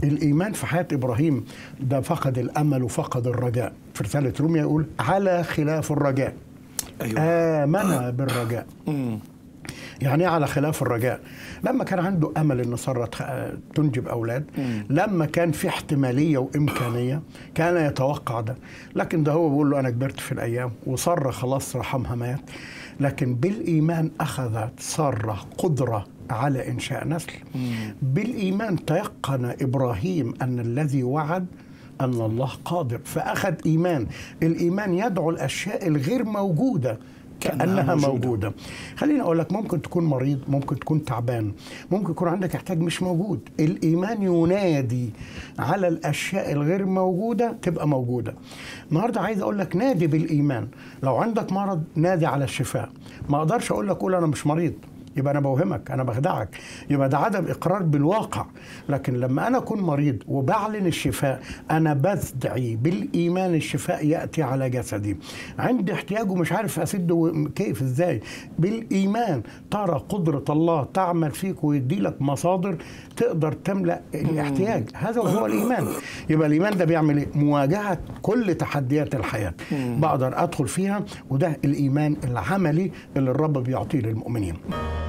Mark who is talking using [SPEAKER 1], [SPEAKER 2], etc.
[SPEAKER 1] الايمان في حياه ابراهيم ده فقد الامل وفقد الرجاء في رساله روميا يقول على خلاف الرجاء
[SPEAKER 2] أيوة.
[SPEAKER 1] امن بالرجاء يعني إيه على خلاف الرجاء لما كان عنده امل ان ساره تخ- تنجب اولاد لما كان في احتماليه وامكانيه كان يتوقع ده لكن ده هو بيقول له انا كبرت في الايام وساره خلاص رحمها مات لكن بالايمان اخذت ساره قدره على انشاء نسل بالايمان تيقن ابراهيم ان الذي وعد أن الله قادر فأخذ إيمان الإيمان يدعو الأشياء الغير موجودة
[SPEAKER 2] كأنها
[SPEAKER 1] كأنها
[SPEAKER 2] موجودة.
[SPEAKER 1] موجودة خليني أقول لك ممكن تكون مريض ممكن تكون تعبان ممكن يكون عندك احتياج مش موجود الإيمان ينادي على الأشياء الغير موجودة تبقى موجودة النهاردة عايز أقول لك نادي بالإيمان لو عندك مرض نادي على الشفاء ما أقدرش أقول لك قول أنا مش مريض يبقى انا بوهمك انا بخدعك يبقى ده عدم اقرار بالواقع لكن لما انا اكون مريض وبعلن الشفاء انا بدعي بالايمان الشفاء ياتي على جسدي عندي احتياج ومش عارف اسده كيف ازاي بالايمان ترى قدره الله تعمل فيك ويدي لك مصادر تقدر تملا الاحتياج هذا هو الايمان يبقى الايمان ده بيعمل ايه مواجهه كل تحديات الحياه بقدر ادخل فيها وده الايمان العملي اللي الرب بيعطيه للمؤمنين